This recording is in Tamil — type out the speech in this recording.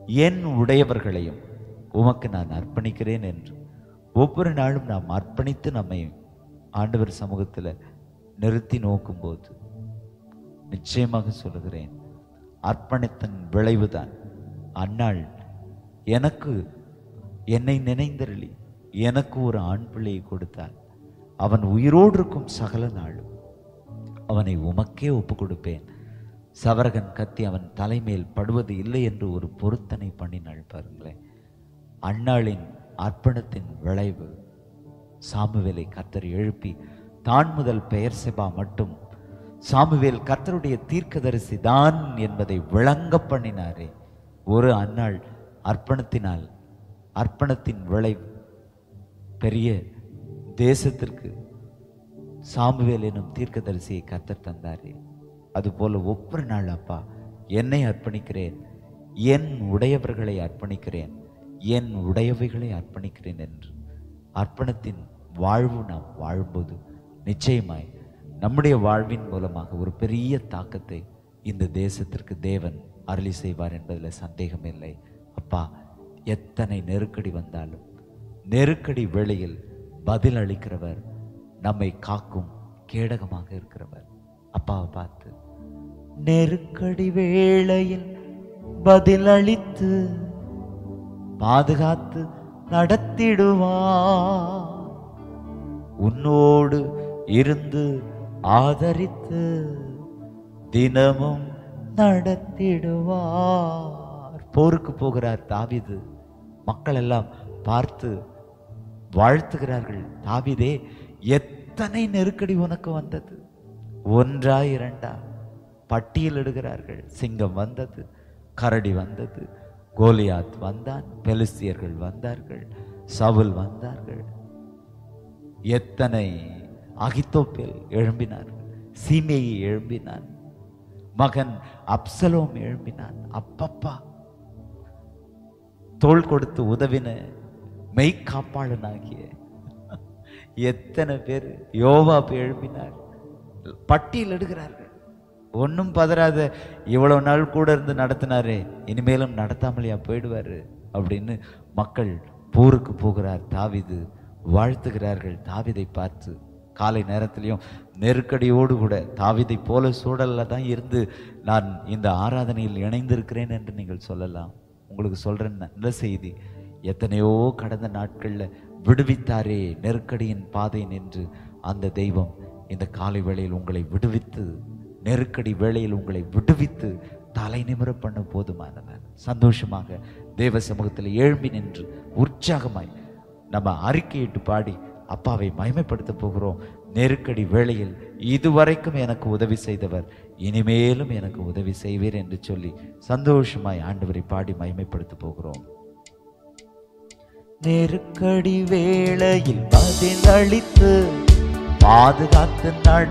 என் உடையவர்களையும் உமக்கு நான் அர்ப்பணிக்கிறேன் என்று ஒவ்வொரு நாளும் நாம் அர்ப்பணித்து நம்மை ஆண்டவர் சமூகத்தில் நிறுத்தி நோக்கும்போது நிச்சயமாக சொல்லுகிறேன் அர்ப்பணித்தன் விளைவுதான் அந்நாள் எனக்கு என்னை நினைந்தருளி எனக்கு ஒரு ஆண் பிள்ளையை கொடுத்தால் அவன் உயிரோடு இருக்கும் சகல நாளும் அவனை உமக்கே ஒப்பு கொடுப்பேன் சவரகன் கத்தி அவன் தலைமேல் படுவது இல்லை என்று ஒரு பொருத்தனை பண்ணினாள் பாருங்களேன் அன்னாளின் அர்ப்பணத்தின் விளைவு சாமுவேலை கர்த்தர் எழுப்பி தான் முதல் பெயர் செபா மட்டும் சாமுவேல் கர்த்தருடைய தீர்க்கதரிசி தான் என்பதை விளங்க பண்ணினாரே ஒரு அன்னாள் அர்ப்பணத்தினால் அர்ப்பணத்தின் விளைவு பெரிய தேசத்திற்கு சாமுவேல் எனும் தீர்க்கதரிசியை கர்த்தர் தந்தாரே அதுபோல ஒவ்வொரு நாள் அப்பா என்னை அர்ப்பணிக்கிறேன் என் உடையவர்களை அர்ப்பணிக்கிறேன் என் உடையவைகளை அர்ப்பணிக்கிறேன் என்று அர்ப்பணத்தின் வாழ்வு நாம் வாழும்போது நிச்சயமாய் நம்முடைய வாழ்வின் மூலமாக ஒரு பெரிய தாக்கத்தை இந்த தேசத்திற்கு தேவன் அருளி செய்வார் என்பதில் சந்தேகம் இல்லை அப்பா எத்தனை நெருக்கடி வந்தாலும் நெருக்கடி வேளையில் பதில் அளிக்கிறவர் நம்மை காக்கும் கேடகமாக இருக்கிறவர் அப்பாவை பார்த்து நெருக்கடி வேளையில் பதில் அளித்து பாதுகாத்து நடத்திடுவார் உன்னோடு இருந்து ஆதரித்து தினமும் நடத்திடுவார் போருக்கு போகிறார் தாவீது மக்கள் எல்லாம் பார்த்து வாழ்த்துகிறார்கள் தாவீதே எத்தனை நெருக்கடி உனக்கு வந்தது ஒன்றா இரண்டா பட்டியலிடுகிறார்கள் சிங்கம் வந்தது கரடி வந்தது கோலியாத் வந்தான் பெலிஸ்தியர்கள் வந்தார்கள் சவுல் வந்தார்கள் எத்தனை அகித்தோப்பேல் எழும்பினார்கள் சீமையை எழும்பினான் மகன் அப்சலோம் எழும்பினான் அப்பப்பா தோள் கொடுத்து உதவின மெய்க்காப்பாளனாகிய எத்தனை பேர் யோவாப் எழுப்பினார் பட்டியல் எடுக்கிறார்கள் ஒன்றும் பதறாத இவ்வளவு நாள் கூட இருந்து நடத்தினாரே இனிமேலும் நடத்தாமலையா போயிடுவாரு அப்படின்னு மக்கள் போருக்கு போகிறார் தாவிது வாழ்த்துகிறார்கள் தாவிதை பார்த்து காலை நேரத்திலையும் நெருக்கடியோடு கூட தாவிதை போல சூழல்ல தான் இருந்து நான் இந்த ஆராதனையில் இணைந்திருக்கிறேன் என்று நீங்கள் சொல்லலாம் உங்களுக்கு சொல்ற நல்ல செய்தி எத்தனையோ கடந்த நாட்கள்ல விடுவித்தாரே நெருக்கடியின் பாதை நின்று அந்த தெய்வம் இந்த காலை வேளையில் உங்களை விடுவித்து நெருக்கடி வேளையில் உங்களை விடுவித்து தலை நிமிர பண்ண போதுமானவர் சந்தோஷமாக தேவ சமூகத்தில் எழும்பி நின்று உற்சாகமாய் நம்ம அறிக்கையிட்டு பாடி அப்பாவை மகிமைப்படுத்த போகிறோம் நெருக்கடி வேளையில் இதுவரைக்கும் எனக்கு உதவி செய்தவர் இனிமேலும் எனக்கு உதவி செய்வீர் என்று சொல்லி சந்தோஷமாய் ஆண்டவரை பாடி மகிமைப்படுத்த போகிறோம் நெருக்கடி வேளையில் பதில் அளித்து பாதுகாத்து நட